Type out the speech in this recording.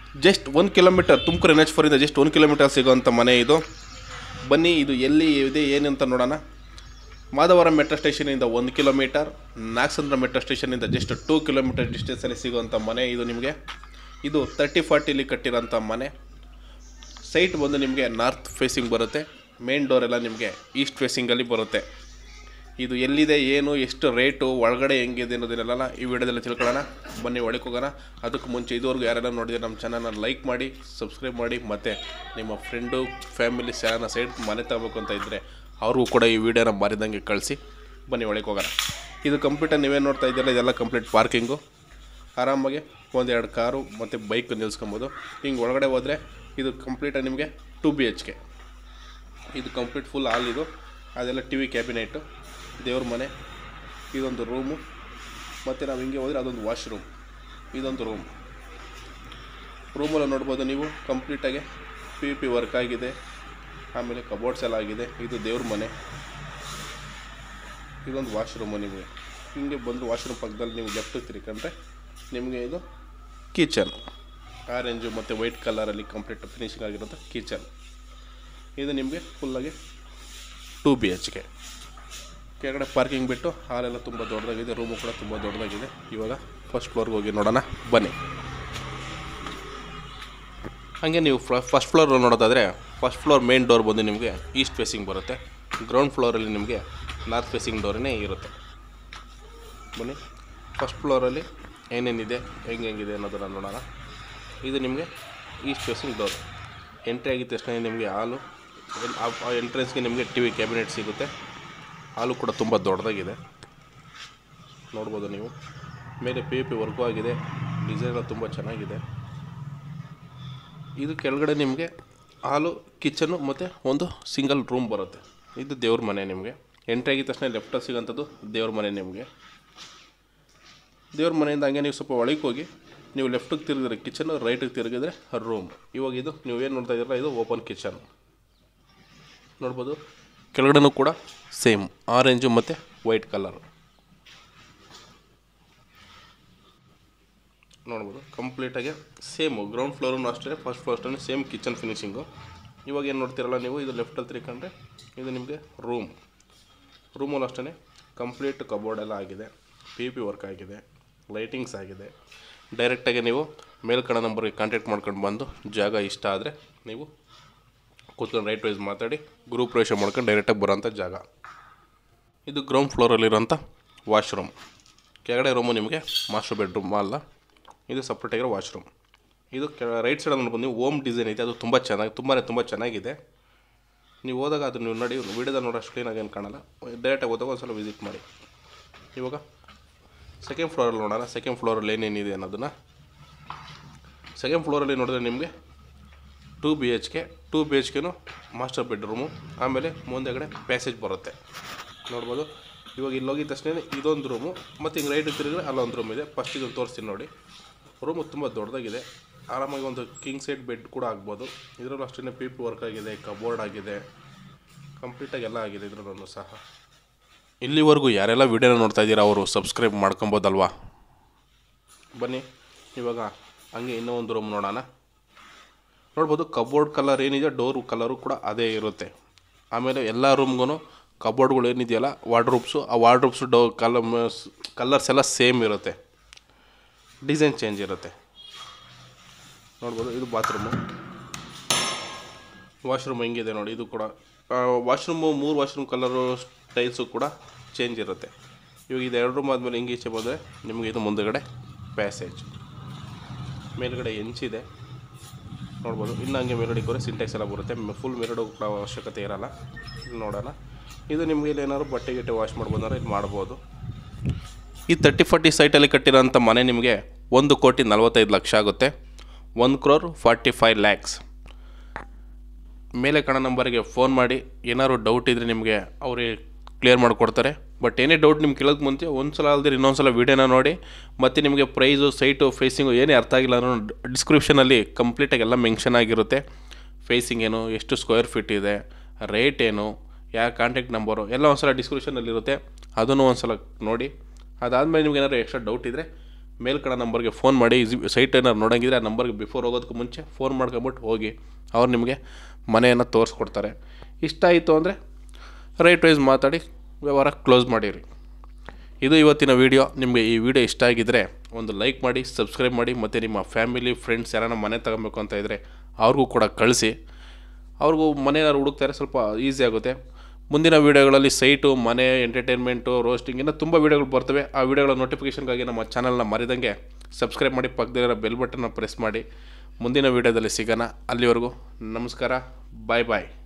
just ಒಂದು kilometre Tumakuru N H ಫೋರಿಂದ just ಒಂದು ಕಿಲೋಮೀಟರ್ ಸಿಗೋವಂಥ ಮನೆ ಇದು ಬನ್ನಿ ಇದು ಎಲ್ಲಿ ಇದೆ ಏನು ಅಂತ ನೋಡೋಣ ಮಾಧವರಂ ಮೆಟ್ರೋ ಸ್ಟೇಷನಿಂದ ಒಂದು ಕಿಲೋಮೀಟರ್ ನಾಗಸಂದ್ರ ಮೆಟ್ರೋ ಸ್ಟೇಷನಿಂದ ಜಸ್ಟ್ ಟೂ ಕಿಲೋಮೀಟರ್ ಡಿಸ್ಟೆನ್ಸಲ್ಲಿ ಸಿಗುವಂಥ ಮನೆ ಇದು ನಿಮಗೆ ಇದು ತರ್ಟಿ ಫಾರ್ಟಿಲಿ ಕಟ್ಟಿರೋಂಥ ಮನೆ ಸೈಟ್ ಬಂದು ನಿಮಗೆ ನಾರ್ತ್ ಫೇಸಿಂಗ್ ಬರುತ್ತೆ ಮೇನ್ ಡೋರ್ ಎಲ್ಲ ನಿಮಗೆ ಈಸ್ಟ್ ಫೇಸಿಂಗಲ್ಲಿ ಬರುತ್ತೆ ಇದು ಎಲ್ಲಿದೆ ಏನು ಎಷ್ಟು ರೇಟು ಒಳಗಡೆ ಹೆಂಗಿದೆ ಅನ್ನೋದನ್ನೆಲ್ಲ ಈ ವಿಡಿಯೋದಲ್ಲಿ ತಿಳ್ಕೊಳ್ಳೋಣ ಬನ್ನಿ ಒಳಗೆ ಹೋಗೋಣ ಅದಕ್ಕೆ ಮುಂಚೆ ಇದುವರೆಗೂ ಯಾರೆಲ್ಲ ನೋಡಿದ್ರೆ ನಮ್ಮ ಚಾನಲ್ನ ಲೈಕ್ ಮಾಡಿ ಸಬ್ಸ್ಕ್ರೈಬ್ ಮಾಡಿ ಮತ್ತು ನಿಮ್ಮ ಫ್ರೆಂಡು ಫ್ಯಾಮಿಲಿ ಚಾನಲ್ನ ಸೈಡ್ ಮನೆ ತಗೋಬೇಕು ಅಂತ ಇದ್ದರೆ ಅವ್ರಿಗೂ ಕೂಡ ಈ ವಿಡಿಯೋನ ಮಾರಿದಂಗೆ ಕಳಿಸಿ ಬನ್ನಿ ಒಳಗೆ ಹೋಗೋಣ ಇದು ಕಂಪ್ಲೀಟಾಗಿ ನೀವೇನು ನೋಡ್ತಾ ಇದ್ದೀರಲ್ಲ ಇದೆಲ್ಲ ಕಂಪ್ಲೀಟ್ ಪಾರ್ಕಿಂಗು ಆರಾಮಾಗಿ ಒಂದೆರಡು ಕಾರು ಮತ್ತು ಬೈಕ್ ನಿಲ್ಸ್ಕೊಬೋದು ಹಿಂಗೆ ಒಳಗಡೆ ಹೋದರೆ ಇದು ಕಂಪ್ಲೀಟಾಗಿ ನಿಮಗೆ ಟು ಬಿ ಎಚ್ ಕೆ ಇದು ಕಂಪ್ಲೀಟ್ ಫುಲ್ ಹಾಲ್ ಇದು ಅದೆಲ್ಲ ಟಿ ವಿ ಕ್ಯಾಬಿನೆಟ್ಟು ದೇವ್ರ ಮನೆ ಇದೊಂದು ರೂಮು ಮತ್ತು ನಾವು ಹಿಂಗೆ ಹೋದರೆ ಅದೊಂದು ವಾಶ್ರೂಮ್ ಇದೊಂದು ರೂಮ್ ರೂಮಲ್ಲಿ ನೋಡ್ಬೋದು ನೀವು ಕಂಪ್ಲೀಟಾಗಿ ಪಿ ಯು ಪಿ ವರ್ಕ್ ಆಗಿದೆ ಆಮೇಲೆ ಕಬೋರ್ಡ್ಸ್ ಎಲ್ಲ ಆಗಿದೆ ಇದು ದೇವ್ರ ಮನೆ ಇದೊಂದು ವಾಶ್ರೂಮು ನಿಮಗೆ ಹಿಂಗೆ ಬಂದು ವಾಶ್ರೂಮ್ ಪಕ್ಕದಲ್ಲಿ ನೀವು ಲೆಫ್ಟ್ ತಿರ್ಕೊಂಡ್ರೆ ನಿಮಗೆ ಇದು ಕಿಚನ್ ಆರೆಂಜು ಮತ್ತು ವೈಟ್ ಕಲರಲ್ಲಿ ಕಂಪ್ಲೀಟ್ ಫಿನಿಶಿಂಗ್ ಆಗಿರೋಂಥ ಕಿಚನ್ ಇದು ನಿಮಗೆ ಫುಲ್ಲಾಗಿ ಟೂ ಬಿ ಎಚ್ ಕೆ ಕೆಳಗಡೆ ಪಾರ್ಕಿಂಗ್ ಬಿಟ್ಟು ಹಾಲೆಲ್ಲ ತುಂಬ ದೊಡ್ಡದಾಗಿದೆ ರೂಮು ಕೂಡ ತುಂಬ ದೊಡ್ಡದಾಗಿದೆ ಇವಾಗ ಫಸ್ಟ್ ಫ್ಲೋರ್ಗೆ ಹೋಗಿ ನೋಡೋಣ ಬನ್ನಿ ಹಾಗೆ ನೀವು ಫಸ್ಟ್ ಫ್ಲೋರ್ ನೋಡೋದಾದರೆ ಫಸ್ಟ್ ಫ್ಲೋರ್ ಮೇನ್ ಡೋರ್ ಬಂದು ನಿಮಗೆ ಈಸ್ಟ್ ಫೇಸಿಂಗ್ ಬರುತ್ತೆ ಗ್ರೌಂಡ್ ಫ್ಲೋರಲ್ಲಿ ನಿಮಗೆ ನಾರ್ತ್ ಫೇಸಿಂಗ್ ಡೋರೇ ಇರುತ್ತೆ ಬನ್ನಿ ಫಸ್ಟ್ ಫ್ಲೋರಲ್ಲಿ ಏನೇನಿದೆ ಹೆಂಗೆ ಹೆಂಗಿದೆ ಅನ್ನೋದನ್ನು ನೋಡೋಣ ಇದು ನಿಮಗೆ ಈಸ್ಟ್ ಫೇಸಿಂಗ್ ಡೋರ್ ಎಂಟ್ರಿ ಆಗಿದ ತಕ್ಷಣ ನಿಮಗೆ ಹಾಲು ಎಲ್- ಆ- ಆ ಎಂಟ್ರೆನ್ಸ್ಗೆ ನಿಮಗೆ ಟಿ ವಿ ಕ್ಯಾಬಿನೆಟ್ ಸಿಗುತ್ತೆ ಹಾಲು ಕೂಡ ತುಂಬ ದೊಡ್ಡದಾಗಿದೆ ನೋಡ್ಬೋದು ನೀವು ಮೇಲೆ ಪಿ ಯು ಪಿ ವರ್ಕು ಆಗಿದೆ ಡಿಸೈನ್ ಎಲ್ಲ ತುಂಬ ಚೆನ್ನಾಗಿದೆ ಇದು ಕೆಳಗಡೆ ನಿಮಗೆ ಹಾಲು ಕಿಚನು ಮತ್ತು ಒಂದು ಸಿಂಗಲ್ ರೂಮ್ ಬರುತ್ತೆ ಇದು ದೇವ್ರ ಮನೆ ನಿಮಗೆ ಎಂಟ್ರಿ ಆಗಿದ ತಕ್ಷಣ ಲೆಫ್ಟಲ್ಲಿ ಸಿಗೋಂಥದ್ದು ದೇವ್ರ ಮನೆ ನಿಮಗೆ ದೇವ್ರ ಮನೆಯಿಂದ ಹಂಗೆ ನೀವು ಸ್ವಲ್ಪ ಒಳಗೆ ಹೋಗಿ ನೀವು ಲೆಫ್ಟಿಗೆ ತಿರುಗಿದ್ರೆ ಕಿಚನು ರೈಟಿಗೆ ತಿರುಗಿದ್ರೆ ರೂಮ್ ಇವಾಗ ಇದು ನೀವು ಏನು ನೋಡ್ತಾ ಇದ್ದೀರಲ್ಲ ಇದು ಓಪನ್ ಕಿಚನ್ ನೋಡ್ಬೋದು ಕೆಳಗಡೆನೂ ಕೂಡ ಸೇಮ್ ಆರೆಂಜು ಮತ್ತು ವೈಟ್ ಕಲರ್ ನೋಡ್ಬೋದು ಕಂಪ್ಲೀಟಾಗಿ ಸೇಮು ಗ್ರೌಂಡ್ ಫ್ಲೋರೂ ಅಷ್ಟೇ ಫಸ್ಟ್ ಫ್ಲೋರ್ ಅಷ್ಟೇ ಸೇಮ್ ಕಿಚನ್ ಫಿನಿಶಿಂಗು ಇವಾಗ ಏನು ನೋಡ್ತೀರಲ್ಲ ನೀವು ಇದು ಲೆಫ್ಟಲ್ಲಿ ತಿರ್ಕೊಂಡ್ರೆ ಇದು ನಿಮಗೆ ರೂಮ್ ರೂಮಲ್ಲಿ ಅಷ್ಟೇ ಕಂಪ್ಲೀಟ್ ಕಬೋರ್ಡ್ ಎಲ್ಲ ಆಗಿದೆ ಪಿ ಪಿ ವರ್ಕ್ ಆಗಿದೆ ಲೈಟಿಂಗ್ಸ್ ಆಗಿದೆ ಡೈರೆಕ್ಟಾಗಿ ನೀವು ಮೇಲ್ಕಡ ನಂಬರ್ಗೆ ಕಾಂಟ್ಯಾಕ್ಟ್ ಮಾಡ್ಕೊಂಡು ಬಂದು ಜಾಗ ಇಷ್ಟ ಆದರೆ ನೀವು ಕೂತ್ಕೊಂಡು ರೈಟ್ ವೈಸ್ ಮಾತಾಡಿ ಗ್ರೂಪ್ ಪ್ರವೇಶ ಮಾಡ್ಕೊಂಡು ಡೈರೆಕ್ಟಾಗಿ ಬರೋಂಥ ಜಾಗ ಇದು ಗ್ರೌಂಡ್ ಫ್ಲೋರಲ್ಲಿರೋಂಥ ವಾಶ್ರೂಮ್ ಕೆಳಗಡೆ ರೂಮು ನಿಮಗೆ ಮಾಸ್ಟರ್ ಬೆಡ್ರೂಮ್ ಅಲ್ಲ ಇದು ಸಪ್ರೇಟಾಗಿರೋ ವಾಶ್ರೂಮ್ ಇದು ಕೆ ರೈಟ್ ಸೈಡಲ್ಲಿ ನೋಡ್ಬೋದು ನೀವು ಓಮ್ ಡಿಸೈನ್ ಐತೆ ಅದು ತುಂಬ ಚೆನ್ನಾಗಿ ತುಂಬಾ ತುಂಬ ಚೆನ್ನಾಗಿದೆ ನೀವು ಹೋದಾಗ ಅದು ನೀವು ನೋಡಿ ವೀಡಿಯೋದಲ್ಲಿ ನೋಡೋ ಅಷ್ಟು ಕ್ಲೀನಾಗಿ ಏನು ಕಾಣಲ್ಲ ಡೈರೆಕ್ಟಾಗಿ ಹೋದಾಗ ಒಂದು ಸಲ ವಿಸಿಟ್ ಮಾಡಿ ಇವಾಗ ಸೆಕೆಂಡ್ ಫ್ಲೋರಲ್ಲಿ ನೋಡೋಣ ಸೆಕೆಂಡ್ ಫ್ಲೋರಲ್ಲಿ ಏನೇನಿದೆ ಅನ್ನೋದನ್ನು ಸೆಕೆಂಡ್ ಫ್ಲೋರಲ್ಲಿ ನೋಡಿದ್ರೆ ನಿಮಗೆ two B H K two B H ಕೆನು ಮಾಸ್ಟರ್ ಬೆಡ್ರೂಮು ಆಮೇಲೆ ಮುಂದೆಗಡೆ ಪ್ಯಾಸೇಜ್ ಬರುತ್ತೆ ನೋಡ್ಬೋದು ಇವಾಗ ಇಲ್ಲಿ ಹೋಗಿದ ತಕ್ಷಣ ಇದೊಂದು ರೂಮು ಮತ್ತು ಹಿಂಗೆ ರೈಟ್ ತಿರುಗಿದ್ರೆ ಅಲ್ಲೊಂದು ರೂಮ್ ಇದೆ ಫಸ್ಟ್ ಇದನ್ನು ತೋರಿಸ್ತೀನಿ ನೋಡಿ ರೂಮು ತುಂಬ ದೊಡ್ಡದಾಗಿದೆ ಆರಾಮಾಗಿ ಒಂದು ಕಿಂಗ್ ಸೈಡ್ ಬೆಡ್ ಕೂಡ ಆಗ್ಬೋದು ಇದರಲ್ಲೂ ಅಷ್ಟೇ ಪಿ ಪಿ ವರ್ಕ್ ಆಗಿದೆ ಕಬೋರ್ಡ್ ಆಗಿದೆ ಕಂಪ್ಲೀಟಾಗಿ ಎಲ್ಲ ಆಗಿದೆ ಇದರಲ್ಲೂ ಸಹ ಇಲ್ಲಿವರೆಗೂ ಯಾರೆಲ್ಲ ವೀಡಿಯೋನ ನೋಡ್ತಾ ಇದ್ದೀರಾ ಅವರು ಸಬ್ಸ್ಕ್ರೈಬ್ ಮಾಡ್ಕೊಬೋದಲ್ವಾ ಬನ್ನಿ ಇವಾಗ ಹಂಗೆ ಇನ್ನೂ ಒಂದು ರೂಮ್ ನೋಡೋಣ ನೋಡ್ಬೋದು ಕಬೋರ್ಡ್ ಕಲರ್ ಏನಿದೆ ಡೋರ್ ಕಲರು ಕೂಡ ಅದೇ ಇರುತ್ತೆ ಆಮೇಲೆ ಎಲ್ಲ ರೂಮ್ಗೂ ಕಬೋರ್ಡ್ಗಳು ಏನಿದೆಯಲ್ಲ ವಾರ್ಡ್ರೂಬ್ಸು ಆ ವಾರ್ಡ್ರೂಬ್ಸು ಡೋ ಕಲರ್ ಕಲರ್ಸ್ ಎಲ್ಲ ಸೇಮ್ ಇರುತ್ತೆ ಡಿಸೈನ್ ಚೇಂಜ್ ಇರುತ್ತೆ ನೋಡ್ಬೋದು ಇದು ಬಾತ್ರೂಮು ವಾಶ್ರೂಮ್ ಹೆಂಗಿದೆ ನೋಡಿ ಇದು ಕೂಡ ವಾಶ್ರೂಮು ಮೂರು ವಾಶ್ರೂಮ್ ಕಲರು ಟೈಲ್ಸು ಕೂಡ ಚೇಂಜ್ ಇರುತ್ತೆ ಇವಾಗ ಇದು ಎರಡು ರೂಮ್ ಆದಮೇಲೆ ಹಿಂಗೆ ಈಚೆ ಬಂದರೆ ನಿಮಗೆ ಇದು ಮುಂದಗಡೆ ಪ್ಯಾಸೇಜ್ ಮೇಲ್ಗಡೆ ಹೆಂಚಿದೆ ನೋಡ್ಬೋದು ಇನ್ನು ಹಂಗೆ ಮೇಲ್ಗಡೆ ಹೋದರೆ ಸಿಂಟೆಕ್ಸ್ ಎಲ್ಲ ಬರುತ್ತೆ ಫುಲ್ ಮೇಲ್ಗಡೆ ಕೂಡ ಅವಶ್ಯಕತೆ ಇರಲ್ಲ ಇಲ್ಲಿ ನೋಡೋಣ ಇದು ನಿಮಗೆ ಇಲ್ಲಿ ಏನಾದ್ರು ಬಟ್ಟೆ ಗಿಟ್ಟೆ ವಾಶ್ ಮಾಡ್ಬೋದಾದ್ರೆ ಇಲ್ಲಿ ಮಾಡ್ಬೋದು ಈ ತರ್ಟಿ ಫಾರ್ಟಿ ಸೈಟಲ್ಲಿ ಕಟ್ಟಿರೋಂಥ ಮನೆ ನಿಮಗೆ ಒಂದು ಕೋಟಿ ನಲ್ವತ್ತೈದು ಲಕ್ಷ ಆಗುತ್ತೆ ಒಂದು ಕ್ರೋರ್ ಫಾರ್ಟಿ ಫೈವ್ ಲ್ಯಾಕ್ಸ್ ಮೇಲೆ ಕಾಣೋ ನಂಬರಿಗೆ ಫೋನ್ ಮಾಡಿ ಏನಾದ್ರು ಡೌಟ್ ಇದ್ದರೆ ನಿಮಗೆ ಅವರೇ ಕ್ಲಿಯರ್ ಮಾಡಿಕೊಡ್ತಾರೆ ಬಟ್ ಏನೇ ಡೌಟ್ ನಿಮ್ಗೆ ಕೇಳೋಕ್ಕೆ ಮುಂಚೆ ಒಂದು ಸಲ ಅಲ್ಲದೆ ಇನ್ನೊಂದು ಸಲ ವೀಡಿಯೋನ ನೋಡಿ ಮತ್ತು ನಿಮಗೆ ಪ್ರೈಸು ಸೈಟು ಫೇಸಿಂಗು ಏನೇ ಅರ್ಥ ಆಗಿಲ್ಲ ಅನ್ನೋ ಡಿಸ್ಕ್ರಿಪ್ಷನಲ್ಲಿ ಕಂಪ್ಲೀಟಾಗಿ ಎಲ್ಲ ಮೆನ್ಷನ್ ಆಗಿರುತ್ತೆ ಫೇಸಿಂಗ್ ಏನು ಎಷ್ಟು ಸ್ಕ್ವೇರ್ ಫೀಟ್ ಇದೆ ರೇಟ್ ಏನು ಯಾವ ಕಾಂಟ್ಯಾಕ್ಟ್ ನಂಬರು ಎಲ್ಲ ಒಂದು ಸಲ ಡಿಸ್ಕ್ರಿಪ್ಷನಲ್ಲಿರುತ್ತೆ ಅದನ್ನು ಒಂದು ಸಲ ನೋಡಿ ಅದಾದಮೇಲೆ ನಿಮ್ಗೆ ಏನಾದ್ರು ಎಕ್ಸ್ಟ್ರಾ ಡೌಟ್ ಇದ್ದರೆ ಮೇಲ್ಕಡೆ ನಂಬರ್ಗೆ ಫೋನ್ ಮಾಡಿ ಸೈಟ್ ಏನಾರು ನೋಡೋಂಗಿದ್ರೆ ಆ ನಂಬರ್ಗೆ ಬಿಫೋರ್ ಹೋಗೋದಕ್ಕೂ ಮುಂಚೆ ಫೋನ್ ಮಾಡ್ಕೊಂಬಿಟ್ಟು ಹೋಗಿ ಅವ್ರು ನಿಮಗೆ ಮನೆಯನ್ನು ತೋರಿಸ್ಕೊಡ್ತಾರೆ ಇಷ್ಟ ಆಯಿತು ಅಂದರೆ ರೇಟ್ ವೈಸ್ ಮಾತಾಡಿ ವ್ಯವಹಾರ ಕ್ಲೋಸ್ ಮಾಡಿರಿ ಇದು ಇವತ್ತಿನ ವಿಡಿಯೋ ನಿಮಗೆ ಈ ವಿಡಿಯೋ ಇಷ್ಟ ಆಗಿದ್ದರೆ ಒಂದು ಲೈಕ್ ಮಾಡಿ ಸಬ್ಸ್ಕ್ರೈಬ್ ಮಾಡಿ ಮತ್ತು ನಿಮ್ಮ ಫ್ಯಾಮಿಲಿ ಫ್ರೆಂಡ್ಸ್ ಯಾರನ್ನ ಮನೆ ತಗೊಬೇಕು ಅಂತ ಇದ್ದರೆ ಅವ್ರಿಗೂ ಕೂಡ ಕಳಿಸಿ ಅವ್ರಿಗೂ ಮನೆಯಾರು ಹುಡುಕ್ತಾರೆ ಸ್ವಲ್ಪ ಈಸಿ ಆಗುತ್ತೆ ಮುಂದಿನ ವೀಡಿಯೋಗಳಲ್ಲಿ ಸೈಟು ಮನೆ ಎಂಟರ್ಟೈನ್ಮೆಂಟು ರೋಸ್ಟಿಂಗ್ ಇನ್ನೂ ತುಂಬ ವೀಡಿಯೋಗಳು ಬರ್ತವೆ ಆ ವೀಡಿಯೋಗಳ ನೋಟಿಫಿಕೇಷನ್ಗಾಗಿ ನಮ್ಮ ಚಾನಲ್ನ ಮರಿದಂಗೆ ಸಬ್ಸ್ಕ್ರೈಬ್ ಮಾಡಿ ಪಕ್ಕದಲ್ಲಿರೋ ಬೆಲ್ ಬಟನ್ನ ಪ್ರೆಸ್ ಮಾಡಿ ಮುಂದಿನ ವೀಡಿಯೋದಲ್ಲಿ ಸಿಗೋಣ ಅಲ್ಲಿವರೆಗೂ ನಮಸ್ಕಾರ ಬಾಯ್ ಬಾಯ್